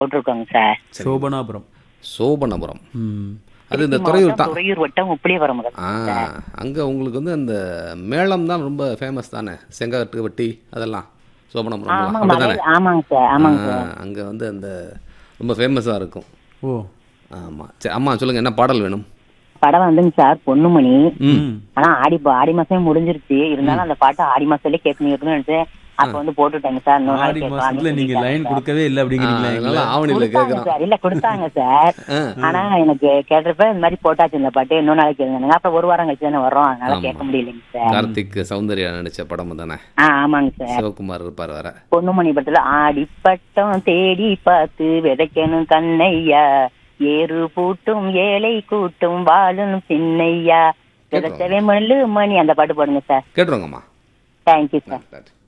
போட்டிருக்கோங்க sir சோபனாபுரம் Sobanapuram ம் அது இந்த திருச்சி துறையூர் மாவட்டம், தான் துறையூர் வட்டம் உப்பிலியவரம் ஆ அங்கே உங்களுக்கு வந்து அந்த மேளம் தான் ரொம்ப ஃபேமஸ் தானே செங்காட்டு வட்டி அதெல்லாம் சோபனபுரம் ஆமாங்க அப்படி மலை தானே ஆமாங்க சார் ஆமாங்க சார் அங்கே வந்து அந்த ரொம்ப ஃபேமஸாக இருக்கும் ஓ ஆமாம் சரி அம்மா சொல்லுங்கள் என்ன பாடல் வேணும் படம் வந்துங்க சார் பொண்ணுமணி ம் ஆனா ஆடி ஆடி மாசமே முடிஞ்சிருச்சு இருந்தாலும் அந்த பாட்டு ஆடி மாசத்துலயே கேட்கணும் கேட்கணும்னு நினைச்சேன் அப்ப வந்து போட்டுட்டாங்க சார் இன்னொரு நாள் ஆடி கேட்கலாம் மாசத்துல அப்படின்னு நீங்க லைன் சொல்லிட்டாங்க கொடுக்கவே இல்லை அப்படிங்கிறீங்களா அதனால எங்களை? ஆவணியில் கொடுத்தாங்க கேட்குறோம் சார் இல்ல கொடுத்தாங்க சார் ஆனா எனக்கு கேட்டப்ப இந்த மாதிரி போட்டாச்சு இந்த பாட்டு இன்னொரு நாளைக்கு கேளுங்க அப்புறம் ஒரு வாரம் கழிச்சு தானே வரோம் அதனால ஆமா. கேட்க முடியலைங்க சார் கார்த்திக் சௌந்தர்யா நடிச்ச படம் தானே ஆ ஆமாங்க சார் சிவகுமார் இருப்பார் வர பொண்ணுமணி படத்துல ஆடிப்பட்டம் தேடி பார்த்து விதைக்கணும் கண்ணையா ஏறு பூட்டும் ஏழை கூட்டும் வாழும் சின்னையா விதைச்சவே மல்லு மணி அந்த பாட்டு போடுங்க சார் கேட்டுருவாங்கம்மா தேங்க்யூ சார் நன்றி